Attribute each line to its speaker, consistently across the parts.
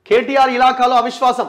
Speaker 1: కేటీఆర్ ఇలాకాలో అవిశ్వాసం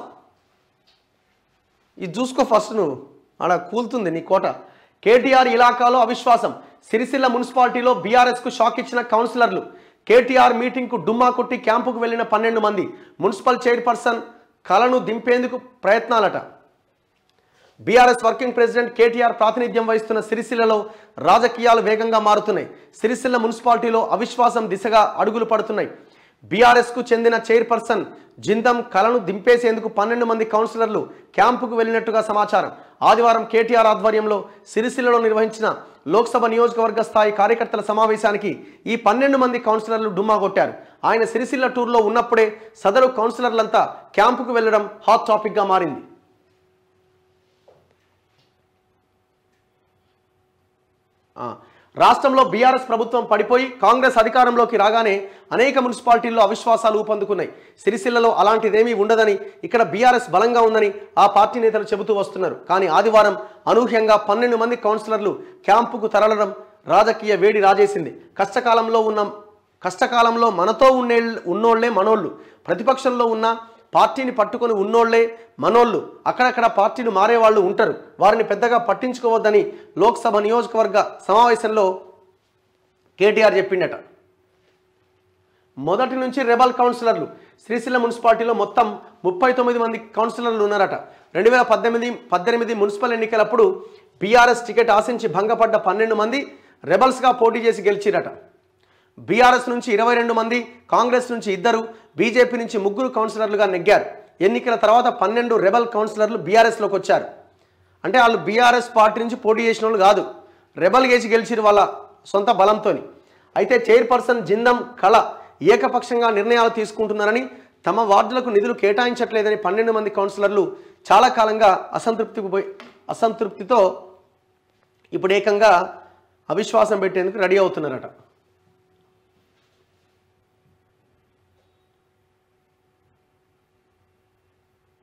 Speaker 1: ఇది చూసుకో ఫస్ట్ నువ్వు ఆడ కూలుతుంది నీ కోట కేటీఆర్ ఇలాకాలో అవిశ్వాసం సిరిసిల్ల మున్సిపాలిటీలో బీఆర్ఎస్కు షాక్ ఇచ్చిన కౌన్సిలర్లు కేటీఆర్ మీటింగ్కు డుమ్మా కొట్టి క్యాంపుకు వెళ్లిన పన్నెండు మంది మున్సిపల్ చైర్పర్సన్ కలను దింపేందుకు ప్రయత్నాలట బీఆర్ఎస్ వర్కింగ్ ప్రెసిడెంట్ కేటీఆర్ ప్రాతినిధ్యం వహిస్తున్న సిరిసిల్లలో రాజకీయాలు వేగంగా మారుతున్నాయి సిరిసిల్ల మున్సిపాలిటీలో అవిశ్వాసం దిశగా అడుగులు పడుతున్నాయి బీఆర్ఎస్కు చెందిన చైర్పర్సన్ జిందం కలను దింపేసేందుకు పన్నెండు మంది కౌన్సిలర్లు క్యాంపుకు వెళ్ళినట్టుగా సమాచారం ఆదివారం కేటీఆర్ ఆధ్వర్యంలో సిరిసిల్లలో నిర్వహించిన లోక్సభ నియోజకవర్గ స్థాయి కార్యకర్తల సమావేశానికి ఈ పన్నెండు మంది కౌన్సిలర్లు డుమ్మా కొట్టారు ఆయన సిరిసిల్ల టూర్లో ఉన్నప్పుడే సదరు కౌన్సిలర్లంతా క్యాంపుకు వెళ్లడం హాట్ టాపిక్గా మారింది ఆ, రాష్ట్రంలో బీఆర్ఎస్ ప్రభుత్వం పడిపోయి కాంగ్రెస్ అధికారంలోకి రాగానే అనేక మున్సిపాలిటీల్లో అవిశ్వాసాలు ఊపందుకున్నాయి సిరిసిల్లలో అలాంటిదేమీ ఉండదని ఇక్కడ బీఆర్ఎస్ బలంగా ఉందని ఆ పార్టీ నేతలు చెబుతూ వస్తున్నారు కానీ ఆదివారం అనూహ్యంగా పన్నెండు మంది కౌన్సిలర్లు క్యాంపుకు తరలడం రాజకీయ వేడి రాజేసింది కష్టకాలంలో ఉన్న కష్టకాలంలో మనతో ఉండే ఉన్నోళ్లే మనోళ్ళు ప్రతిపక్షంలో ఉన్న పార్టీని పట్టుకొని ఉన్నోళ్లే మనోళ్ళు అక్కడక్కడ పార్టీలు మారేవాళ్ళు ఉంటారు వారిని పెద్దగా పట్టించుకోవద్దని లోక్సభ నియోజకవర్గ సమావేశంలో కేటీఆర్ చెప్పిండట మొదటి నుంచి రెబల్ కౌన్సిలర్లు శ్రీశైల మున్సిపాలిటీలో మొత్తం ముప్పై తొమ్మిది మంది కౌన్సిలర్లు ఉన్నారట రెండు వేల పద్దెనిమిది పద్దెనిమిది మున్సిపల్ ఎన్నికలప్పుడు బీఆర్ఎస్ టికెట్ ఆశించి భంగపడ్డ పన్నెండు మంది రెబల్స్గా పోటీ చేసి గెలిచిరట బీఆర్ఎస్ నుంచి ఇరవై రెండు మంది కాంగ్రెస్ నుంచి ఇద్దరు బీజేపీ నుంచి ముగ్గురు కౌన్సిలర్లుగా నెగ్గారు ఎన్నికల తర్వాత పన్నెండు రెబల్ కౌన్సిలర్లు బీఆర్ఎస్లోకి వచ్చారు అంటే వాళ్ళు బీఆర్ఎస్ పార్టీ నుంచి పోటీ చేసిన వాళ్ళు కాదు రెబల్ గేసి గెలిచిరు వాళ్ళ సొంత బలంతోని అయితే చైర్పర్సన్ జిందం కళ ఏకపక్షంగా నిర్ణయాలు తీసుకుంటున్నారని తమ వార్డులకు నిధులు కేటాయించట్లేదని పన్నెండు మంది కౌన్సిలర్లు చాలా కాలంగా అసంతృప్తికి పోయి అసంతృప్తితో ఇప్పుడు ఏకంగా అవిశ్వాసం పెట్టేందుకు రెడీ అవుతున్నారట